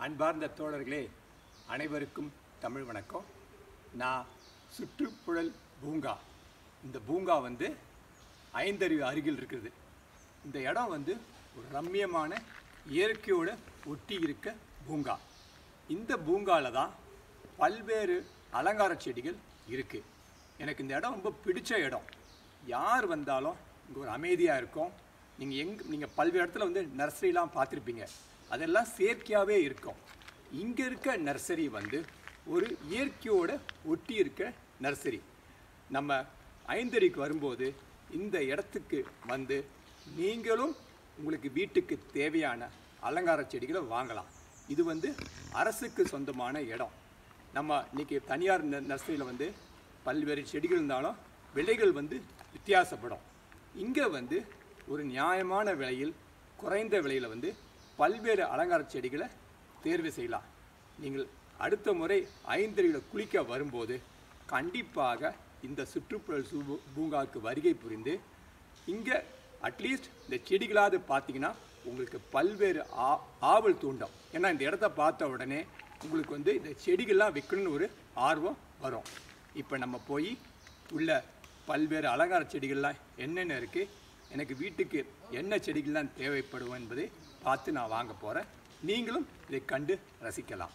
அன்பார்ந்த தோழர்களே அனைவருக்கும் தமிழ் வணக்கம் நான் சுற்றுப்புழல் பூங்கா இந்த பூங்கா வந்து ஐந்தறிவு அருகில் இருக்குது இந்த இடம் வந்து ஒரு ரம்மியமான இயற்கையோட ஒட்டி இருக்க பூங்கா இந்த பூங்காவில் தான் பல்வேறு அலங்கார செடிகள் இருக்குது எனக்கு இந்த இடம் ரொம்ப பிடிச்ச இடம் யார் வந்தாலும் இங்கே ஒரு அமைதியாக இருக்கும் நீங்கள் எங் நீங்கள் பல்வேறு இடத்துல வந்து நர்சரிலாம் பார்த்துருப்பீங்க அதெல்லாம் செயற்கையாகவே இருக்கும் இங்கே இருக்க நர்சரி வந்து ஒரு இயற்கையோட ஒட்டி இருக்க நர்சரி நம்ம ஐந்தறிக்கு வரும்போது இந்த இடத்துக்கு வந்து நீங்களும் உங்களுக்கு வீட்டுக்கு தேவையான அலங்கார செடிகளை வாங்கலாம் இது வந்து அரசுக்கு சொந்தமான இடம் நம்ம இன்னைக்கு தனியார் நர்சரியில் வந்து பல்வேறு செடிகள் இருந்தாலும் விலைகள் வந்து வித்தியாசப்படும் இங்கே வந்து ஒரு நியாயமான விலையில் குறைந்த விலையில் வந்து பல்வேறு அலங்கார செடிகளை தேர்வு செய்யலாம் நீங்கள் அடுத்த முறை ஐந்தறிவில் குளிக்க வரும்போது கண்டிப்பாக இந்த சுற்றுப்புறல் சூ பூங்காவுக்கு வருகை புரிந்து இங்கே அட்லீஸ்ட் இந்த செடிகளாவது பார்த்தீங்கன்னா உங்களுக்கு பல்வேறு ஆ ஆவல் தூண்டும் ஏன்னா இந்த இடத்த பார்த்த உடனே உங்களுக்கு வந்து இந்த செடிகள்லாம் வைக்கணும்னு ஒரு ஆர்வம் வரும் இப்போ நம்ம போய் உள்ள பல்வேறு அலங்கார செடிகள்லாம் என்னென்ன இருக்குது எனக்கு வீட்டுக்கு என்ன செடிகள்லாம் தேவைப்படும் என்பதை பார்த்து நான் வாங்க போகிறேன் நீங்களும் இதை கண்டு ரசிக்கலாம்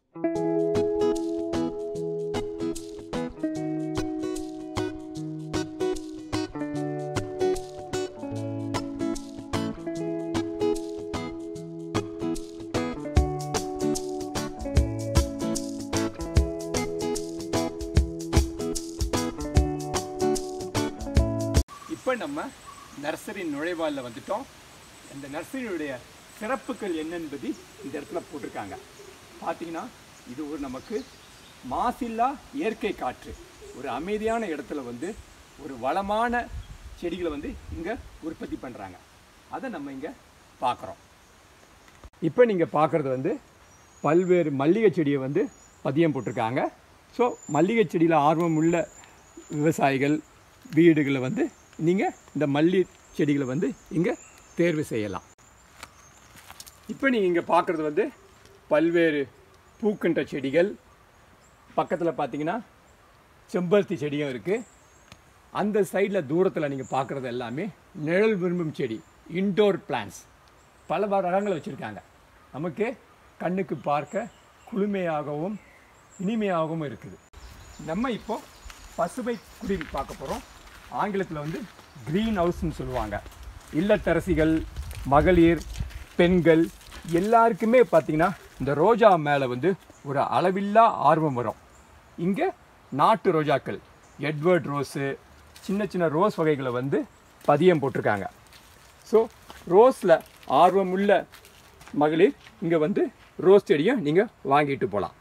இப்போ நம்ம நர்சரி நுழைவாலில் வந்துட்டோம் இந்த நர்சரியுடைய சிறப்புகள் என்னென்பது இந்த இடத்துல போட்டிருக்காங்க பார்த்தீங்கன்னா இது ஒரு நமக்கு மாசில்லா இயற்கை காற்று ஒரு அமைதியான இடத்துல வந்து ஒரு வளமான செடிகளை வந்து இங்கே உற்பத்தி பண்ணுறாங்க அதை நம்ம இங்கே பார்க்குறோம் இப்போ நீங்கள் பார்க்குறது வந்து பல்வேறு மல்லிகை செடியை வந்து பதியம் போட்டிருக்காங்க ஸோ மல்லிகை செடியில் ஆர்வம் உள்ள விவசாயிகள் வீடுகளை வந்து நீங்கள் இந்த மல்லி செடிகளை வந்து இங்கே தேர்வு செய்யலாம் இப்போ நீங்கள் இங்கே பார்க்குறது வந்து பல்வேறு பூக்கின்ற செடிகள் பக்கத்தில் பார்த்தீங்கன்னா செம்பருத்தி செடியும் இருக்குது அந்த சைடில் தூரத்தில் நீங்கள் பார்க்குறது எல்லாமே நிழல் விரும்பும் செடி இன்டோர் பிளான்ஸ் பல ரகங்களை வச்சுருக்காங்க நமக்கு கண்ணுக்கு பார்க்க குளுமையாகவும் இனிமையாகவும் இருக்குது நம்ம இப்போ பசுமை குடில் பார்க்க போகிறோம் ஆங்கிலத்தில் வந்து க்ரீன் ஹவுஸ்னு சொல்லுவாங்க இல்லத்தரசிகள் மகளிர் பெண்கள் எல்லாருக்குமே பார்த்திங்கன்னா இந்த ரோஜா மேலே வந்து ஒரு அளவில்லா ஆர்வம் வரும் இங்கே நாட்டு ரோஜாக்கள் எட்வர்ட் ரோஸு சின்ன சின்ன ரோஸ் வகைகளை வந்து பதியம் போட்டிருக்காங்க ஸோ ரோஸில் ஆர்வமுள்ள மகளிர் இங்கே வந்து ரோஸ் செடியை நீங்கள் வாங்கிட்டு போகலாம்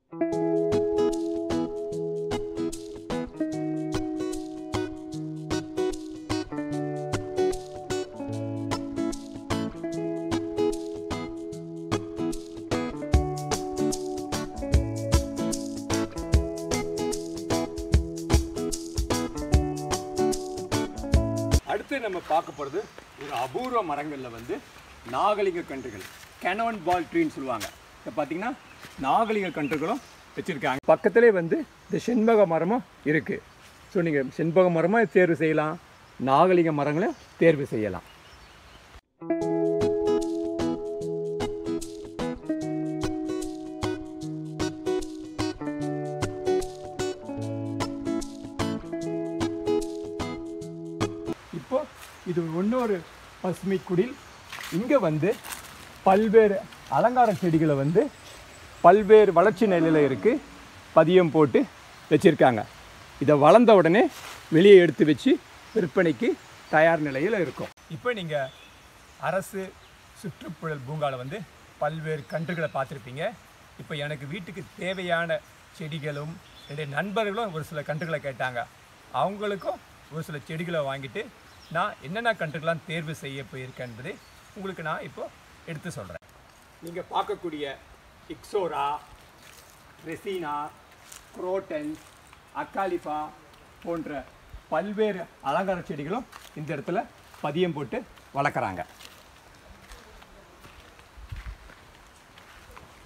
அடுத்து நம்ம பார்க்க போகிறது ஒரு அபூர்வ மரங்களில் வந்து நாகலிங்க கன்றுகள் கெனவன் பால் ட்ரீன்னு சொல்லுவாங்க இப்போ பார்த்தீங்கன்னா நாகலிங்க கன்றுகளும் வச்சுருக்காங்க பக்கத்திலே வந்து இந்த செண்பக மரமும் இருக்குது ஸோ நீங்கள் செண்பக மரமாக தேர்வு செய்யலாம் நாகலிங்க மரங்களை தேர்வு செய்யலாம் இப்போ இது இன்னொரு பசுமை குடில் இங்கே வந்து பல்வேறு அலங்கார செடிகளை வந்து பல்வேறு வளர்ச்சி நிலையில் இருக்குது பதியம் போட்டு வச்சுருக்காங்க இதை வளர்ந்த உடனே வெளியே எடுத்து வச்சு விற்பனைக்கு தயார் நிலையில் இருக்கும் இப்போ நீங்கள் அரசு சுற்றுப்புழல் பூங்காவில் வந்து பல்வேறு கன்றுகளை பார்த்துருப்பீங்க இப்போ எனக்கு வீட்டுக்கு தேவையான செடிகளும் என்னுடைய நண்பர்களும் ஒரு சில கன்றுகளை கேட்டாங்க அவங்களுக்கும் ஒரு சில செடிகளை வாங்கிட்டு நான் என்னென்ன கன்றுகள்லாம் தேர்வு செய்ய போயிருக்கேன் என்பதை உங்களுக்கு நான் இப்போ எடுத்து சொல்கிறேன் நீங்கள் பார்க்கக்கூடிய இக்ஸோரா ரெசினா குரோட்டன் அக்காலிஃபா போன்ற பல்வேறு அலங்கார செடிகளும் இந்த இடத்துல பதியம் போட்டு வளர்க்குறாங்க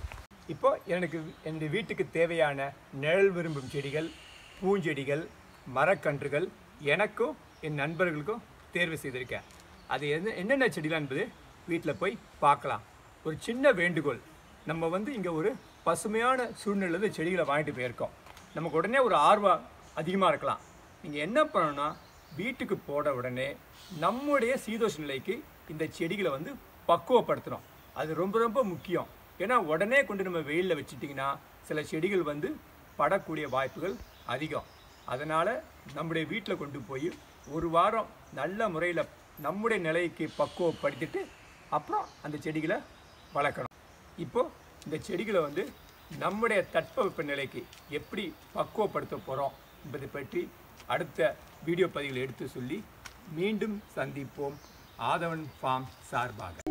இப்போ எனக்கு என்னுடைய வீட்டுக்கு தேவையான நிழல் விரும்பும் செடிகள் பூஞ்செடிகள் மரக்கன்றுகள் எனக்கும் என் நண்பர்களுக்கும் தேர்வு செய்திருக்கேன் அது என்ன என்னென்ன செடிகள் என்பது வீட்டில் போய் பார்க்கலாம் ஒரு சின்ன வேண்டுகோள் நம்ம வந்து இங்கே ஒரு பசுமையான சூழ்நிலையில செடிகளை வாங்கிட்டு போயிருக்கோம் நமக்கு உடனே ஒரு ஆர்வம் அதிகமாக இருக்கலாம் நீங்கள் என்ன பண்ணணும்னா வீட்டுக்கு போட உடனே நம்முடைய சீதோஷ நிலைக்கு இந்த செடிகளை வந்து பக்குவப்படுத்தணும் அது ரொம்ப ரொம்ப முக்கியம் ஏன்னா உடனே கொண்டு நம்ம வெயிலில் வச்சிட்டிங்கன்னா சில செடிகள் வந்து படக்கூடிய வாய்ப்புகள் அதிகம் அதனால் நம்முடைய வீட்டில் கொண்டு போய் ஒரு வாரம் நல்ல முறையில் நம்முடைய நிலைக்கு பக்குவப்படுத்திட்டு அப்புறம் அந்த செடிகளை வளர்க்கணும் இப்போ இந்த செடிகளை வந்து நம்முடைய தட்பவெப்ப நிலைக்கு எப்படி பக்குவப்படுத்த போகிறோம் என்பதை பற்றி அடுத்த வீடியோ பதிவில் எடுத்து சொல்லி மீண்டும் சந்திப்போம் ஆதவன் ஃபார்ம் சார்பாக